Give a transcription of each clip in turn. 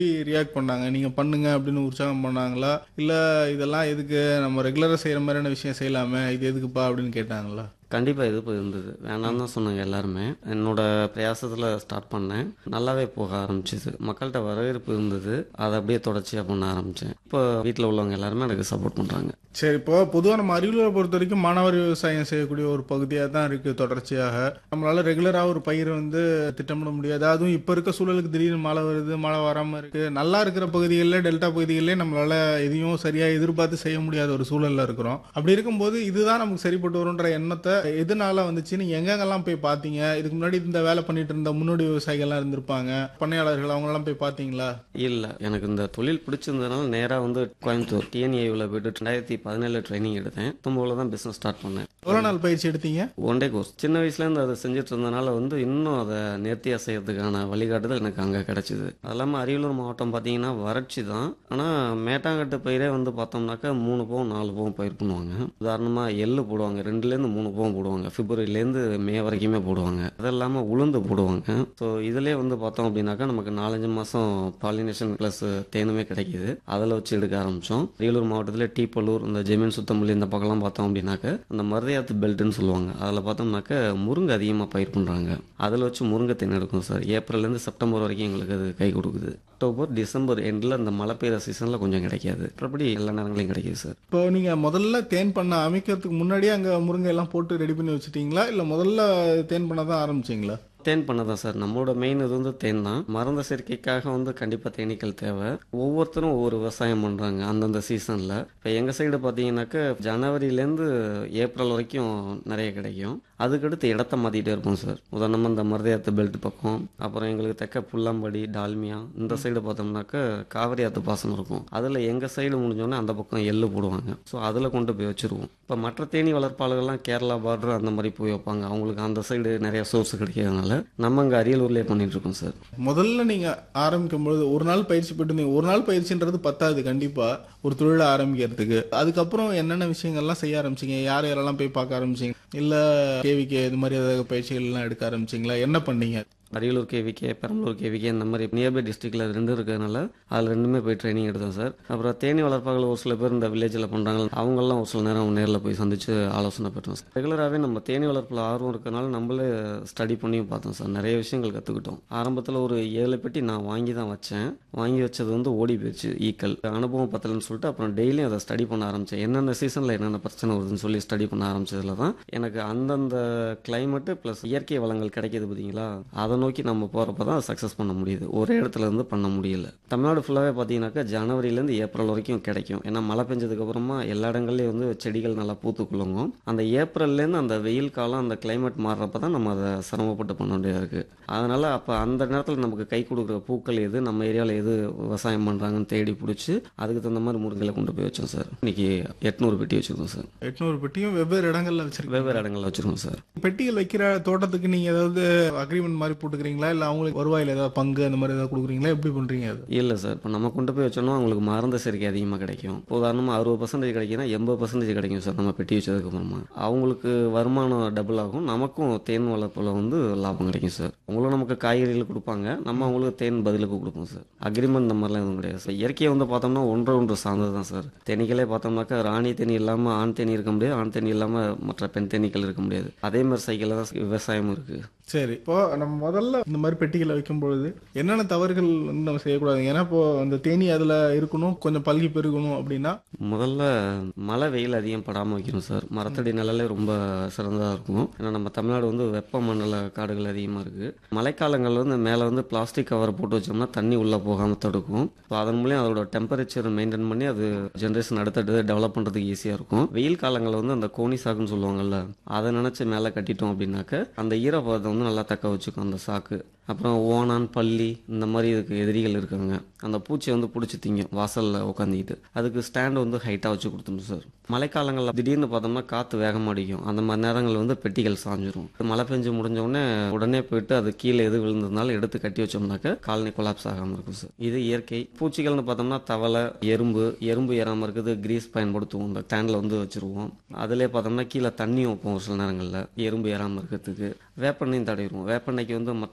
react பண்ணாங்க நீங்க பண்ணுங்க அப்படின்னு உற்சாகம் பண்ணாங்களா இல்ல இதெல்லாம் எதுக்கு நம்ம ரெகுலரா செய்யற மாதிரியான விஷயம் செய்யலாமே இது எதுக்குப்பா அப்படின்னு கேட்டாங்களா கண்டிப்பாக எதிர்ப்பு இருந்தது வேணாம்னு தான் சொன்னாங்க எல்லாருமே என்னோட பிரயாசத்தில் ஸ்டார்ட் பண்ணேன் நல்லாவே போக ஆரம்பிச்சிது மக்கள்கிட்ட வரவேற்பு இருந்தது அதை அப்படியே தொடர்ச்சியாக பண்ண ஆரம்பித்தேன் இப்போ வீட்டில் உள்ளவங்க எல்லாருமே எனக்கு சப்போர்ட் பண்ணுறாங்க சரி இப்போ பொதுவாக நம்ம அரியலூரை பொறுத்த வரைக்கும் மாணவர் விவசாயம் செய்யக்கூடிய ஒரு பகுதியாக தான் இருக்கு தொடர்ச்சியாக நம்மளால ரெகுலராக ஒரு பயிர் வந்து திட்டமிட முடியாது அதுவும் இப்போ இருக்க சூழலுக்கு திடீர்னு மழை வருது மழை வராமல் இருக்கு நல்லா இருக்கிற பகுதிகளில் டெல்டா பகுதிகளிலே நம்மளால எதையும் சரியாக எதிர்பார்த்து செய்ய முடியாத ஒரு சூழல்ல இருக்கிறோம் அப்படி இருக்கும்போது இதுதான் நமக்கு சரிப்பட்டு வரும்ன்ற எண்ணத்தை எதனால வந்துச்சு நீங்க எங்கெங்கெல்லாம் போய் பார்த்தீங்க இதுக்கு முன்னாடி இந்த வேலை பண்ணிட்டு இருந்த முன்னோடி விவசாயிகள்லாம் இருந்திருப்பாங்க பண்ணையாளர்கள் அவங்கெல்லாம் போய் பார்த்தீங்களா இல்லை எனக்கு இந்த தொழில் பிடிச்சிருந்ததுனால நேராக வந்து கோயம்புத்தூர் டிஎன்ஏவில் போயிட்டு ரெண்டாயிரத்தி பதினேழு ட்ரைனிங் எடுத்தேன் தும்போவில் தான் பிஸ்னஸ் ஸ்டார்ட் பண்ணேன் எவ்வளோ நாள் பயிற்சி எடுத்தீங்க ஒன் டே கோர்ஸ் சின்ன வயசுலேருந்து அதை செஞ்சுட்டு இருந்தனால வந்து இன்னும் அதை நேர்த்தியாக செய்யறதுக்கான வழிகாட்டுதல் எனக்கு அங்கே கிடச்சிது அது இல்லாமல் அரியலூர் மாவட்டம் பார்த்தீங்கன்னா வறட்சி தான் ஆனால் மேட்டாங்கட்டு பயிரே வந்து பார்த்தோம்னாக்கா மூணு போகம் நாலு போகம் பயிர் பண்ணுவாங்க உதாரணமாக எள்ளு போடுவாங்க ரெண்டுலேருந்து மூணு போகம் போடுவாங்க பிப்ரவரிலேருந்து மே வரைக்குமே போடுவாங்க அது இல்லாமல் உளுந்து போடுவாங்க ஸோ இதிலே வந்து பார்த்தோம் அப்படின்னாக்கா நமக்கு நாலஞ்சு மாதம் பாலினேஷன் ப்ளஸ் தேனுமே கிடைக்கிது அதில் வச்சு எடுக்க ஆரம்பித்தோம் அரியலூர் மாவட்டத்தில் டீப்பலூர் இந்த ஜெமீன் சுத்தமல்லி இந்த பக்கம்லாம் பார்த்தோம் அப்படின்னாக்க அந்த மருதையாத்து பெல்ட்னு சொல்லுவாங்க அதில் பார்த்தோம்னாக்க முருங்கை அதிகமாக பயிர் பண்ணுறாங்க அதில் வச்சு முருங்கை தேன் எடுக்கும் சார் ஏப்ரல்லேருந்து செப்டம்பர் வரைக்கும் எங்களுக்கு அது கை கொடுக்குது அக்டோபர் டிசம்பர் எண்டில் அந்த மழை பெய்கிற சீசனில் கொஞ்சம் கிடைக்காது மற்றபடி எல்லா நேரங்களையும் கிடைக்குது சார் இப்போ நீங்க முதல்ல தேன் பண்ண அமைக்கிறதுக்கு முன்னாடியே அங்க முருங்கை எல்லாம் போட்டு ரெடி பண்ணி வச்சுட்டீங்களா இல்ல முதல்ல தேன் பண்ண தான் ஆரம்பிச்சீங்களா தேன் பண்ண தான் சார் நம்மளோட மெயின் இது வந்து தேன் தான் மருந்த சேர்க்கைக்காக வந்து கண்டிப்பாக தேனீக்கள் தேவை ஒவ்வொருத்தரும் ஒவ்வொரு விவசாயம் பண்ணுறாங்க அந்தந்த சீசனில் இப்போ எங்கள் சைடு பார்த்தீங்கன்னாக்கா ஜனவரிலேருந்து ஏப்ரல் வரைக்கும் நிறைய கிடைக்கும் அதுக்கடுத்து இடத்த மாற்றிட்டே இருப்போம் சார் உதாரணமாக இந்த மருதையாத்து பெல்ட் பக்கம் அப்புறம் எங்களுக்கு தெக்க புல்லாம்படி டால்மியா இந்த சைடு பார்த்தோம்னாக்கா காவிரி ஆத்து பாசனம் இருக்கும் அதில் எங்கள் சைடு முடிஞ்சோடனே அந்த பக்கம் எள்ளு போடுவாங்க ஸோ அதில் கொண்டு போய் வச்சுருவோம் இப்போ மற்ற தேனி வளர்ப்பாளர்கள்லாம் கேரளா பார்டர் அந்த மாதிரி போய் வைப்பாங்க அவங்களுக்கு அந்த சைடு நிறைய சோர்ஸ் கிடைக்கிறதுனால நம்ம இங்கே அரியலூர்லேயே பண்ணிட்டு இருக்கோம் சார் முதல்ல நீங்க ஆரம்பிக்கும் பொழுது ஒரு நாள் பயிற்சி போயிட்டு இருந்தீங்க ஒரு நாள் பயிற்சின்றது பத்தாது கண்டிப்பா ஒரு தொழிலை ஆரம்பிக்கிறதுக்கு அதுக்கப்புறம் என்னென்ன விஷயங்கள்லாம் செய்ய ஆரம்பிச்சீங்க யார் யாரெல்லாம் போய் பார்க்க ஆரம்பிச்சீங்க இல்ல கேவிகே இது மாதிரி ஏதாவது பயிற்சிகள் எல்லாம் எடுக்க ஆரம்பிச்சீங்களா என்ன பண்ணீங்க அரியலூர் கேவிகே பெரம்பலூர் கேவிகே இந்த மாதிரி நியர்பை டிஸ்ட்ரிக்டில் ரெண்டும் இருக்கிறதுனால அதில் ரெண்டுமே போய் ட்ரைனிங் எடுத்தோம் சார் அப்புறம் தேனி வளர்ப்பாளர்கள் ஒரு சில பேர் இந்த வில்லேஜில் பண்ணுறாங்க அவங்கெல்லாம் ஒரு சில நேரம் நேரில் போய் சந்திச்சு ஆலோசனை பெற்றோம் சார் ரெகுலராகவே நம்ம தேனி வளர்ப்பில் ஆர்வம் இருக்கிறனால நம்மளே ஸ்டடி பண்ணியும் பார்த்தோம் சார் நிறைய விஷயங்கள் கற்றுக்கிட்டோம் ஆரம்பத்தில் ஒரு ஏழு பெட்டி நான் வாங்கி தான் வச்சேன் வாங்கி வச்சது வந்து ஓடி போயிடுச்சு ஈக்கள் அனுபவம் பத்தலன்னு சொல்லிட்டு அப்புறம் டெய்லியும் அதை ஸ்டடி பண்ண ஆரம்பித்தேன் என்னென்ன சீசனில் என்னென்ன பிரச்சனை வருதுன்னு சொல்லி ஸ்டடி பண்ண ஆரம்பிச்சதுல தான் எனக்கு அந்தந்த கிளைமேட்டு ப்ளஸ் இயற்கை வளங்கள் கிடைக்கிது பார்த்தீங்களா அதை நோக்கி நம்ம போகிறப்ப தான் சக்ஸஸ் பண்ண முடியுது ஒரே இடத்துல இருந்து பண்ண முடியல தமிழ்நாடு ஃபுல்லாகவே பார்த்தீங்கன்னாக்கா ஜனவரியிலேருந்து ஏப்ரல் வரைக்கும் கிடைக்கும் ஏன்னா மழை பெஞ்சதுக்கு அப்புறமா எல்லா இடங்கள்லையும் வந்து செடிகள் நல்லா பூத்து குலுங்கும் அந்த ஏப்ரல்லேருந்து அந்த வெயில் காலம் அந்த கிளைமேட் மாறுறப்ப தான் நம்ம அதை சிரமப்பட்டு பண்ண வேண்டியதாக இருக்குது அதனால் அப்போ அந்த நேரத்தில் நமக்கு கை கொடுக்குற பூக்கள் எது நம்ம ஏரியாவில் எது விவசாயம் பண்ணுறாங்கன்னு தேடி பிடிச்சி அதுக்கு தகுந்த மாதிரி முருங்கையில் கொண்டு போய் வச்சோம் சார் இன்னைக்கு எட்நூறு பெட்டி வச்சுருக்கோம் சார் எட்நூறு பெட்டியும் வெவ்வேறு இடங்கள்ல வச்சிருக்கீங்க வெவ்வேறு இடங்களில் வச்சுருக்கோம் சார் பெட்டிகள் வைக்கிற தோட்டத்துக்கு நீங்க ஏதாவது அக்ரிமெண்ட் மாதிரி போட்டுக்கிறீங்களா இல்ல அவங்களுக்கு வருவாயில ஏதாவது பங்கு அந்த மாதிரி ஏதாவது கொடுக்குறீங்களா எப்படி பண்றீங்க அது இல்லை சார் இப்போ நம்ம கொண்டு போய் வச்சோம்னா அவங்களுக்கு மருந்து சேர்க்கை அதிகமாக கிடைக்கும் இப்போ உதாரணமாக அறுபது பர்சன்டேஜ் கிடைக்குன்னா எண்பது பர்சன்டேஜ் கிடைக்கும் சார் நம்ம பெட்டி வச்சதுக்கப்புறமா அவங்களுக்கு வருமானம் டபுள் ஆகும் நமக்கும் தேன் வளர்ப்பில் வந்து லாபம் கிடைக்கும் சார் அவங்களும் நமக்கு காய்கறிகள் கொடுப்பாங்க நம்ம அவங்களுக்கு தேன் பதிலுக்கு கொடுப்போம் சார் அக்ரிமெண்ட் இந்த மாதிரிலாம் எதுவும் கிடையாது சார் இயற்கையை வந்து பார்த்தோம்னா ஒன்று ஒன்று சார்ந்தது தான் சார் தேனீக்களே பார்த்தோம்னாக்கா ராணி தேனி இல்லாமல் ஆண் தேனி இருக்க முடியாது ஆண் தேனி இல்லாமல் மற்ற பெண் தேனீக்கள் இருக்க முடியாது அதே மாதிரி சைக்கிளில் தான் விவசாயமும் இருக்குது சரி இப்போ நம்ம முதல்ல இந்த மாதிரி பெட்டிகளை வைக்கும் பொழுது என்னென்ன தவறுகள் வந்து நம்ம செய்யக்கூடாது ஏன்னா இப்போ அந்த தேனி அதுல இருக்கணும் கொஞ்சம் பல்கி பெருகணும் அப்படின்னா முதல்ல மழை வெயில் அதிகம் படாமல் வைக்கணும் சார் மரத்தடி நிழலே ரொம்ப சிறந்ததாக இருக்கும் ஏன்னா நம்ம தமிழ்நாடு வந்து வெப்பமண்டல காடுகள் அதிகமாக இருக்குது மழைக்காலங்களில் வந்து மேலே வந்து பிளாஸ்டிக் கவர் போட்டு வச்சோம்னா தண்ணி உள்ளே போகாமல் தடுக்கும் ஸோ அதன் மூலியம் அதோட டெம்பரேச்சர் மெயின்டைன் பண்ணி அது ஜென்ரேஷன் அடுத்தடுத்து டெவலப் பண்ணுறதுக்கு ஈஸியாக இருக்கும் வெயில் காலங்களில் வந்து அந்த கோனி சாக்குன்னு சொல்லுவாங்கல்ல அதை நினச்சி மேலே கட்டிட்டோம் அப்படின்னாக்க அந்த ஈரப்பதத்தை வந்து நல்லா தக்க வச்சுக்கும் அந்த சாக்கு அப்புறம் ஓனான் பள்ளி இந்த மாதிரி இதுக்கு எதிரிகள் இருக்காங்க அந்த பூச்சியை வந்து பிடிச்சி திங்கும் வாசலில் உட்காந்துக்கிட்டு அதுக்கு ஸ்டாண்டு வந்து ஹைட்டாக வச்சு கொடுத்துரும் சார் மழைக்காலங்களில் திடீர்னு பார்த்தோம்னா காற்று வேகமாக அடிக்கும் அந்த மாதிரி நேரங்களில் வந்து பெட்டிகள் சாஞ்சிரும் மழை பெஞ்சு முடிஞ்ச உடனே உடனே போயிட்டு அது கீழே எது விழுந்ததுனால எடுத்து கட்டி வச்சோம்னாக்க காலனி கொலாப்ஸ் ஆகாமல் இருக்கும் சார் இது இயற்கை பூச்சிகள்னு பார்த்தோம்னா தவளை எறும்பு எறும்பு ஏறாமல் இருக்குது கிரீஸ் பயன்படுத்துவோம் இந்த ஸ்டாண்டில் வந்து வச்சுருவோம் அதிலே பார்த்தோம்னா கீழே தண்ணி வைப்போம் ஒரு சில நேரங்களில் எறும்பு ஏறாமல் இருக்கிறதுக்கு வேப்பெண்ணையும் தடவிடுவோம் வேப்பெண்ணைக்கு வந்து மற்ற இது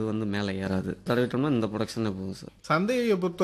வந்து மேலே ஏறாது தடவிட்டோம்னா இந்த ப்ரொடக்ஷனே போகும் சார் சந்தையை பொறுத்த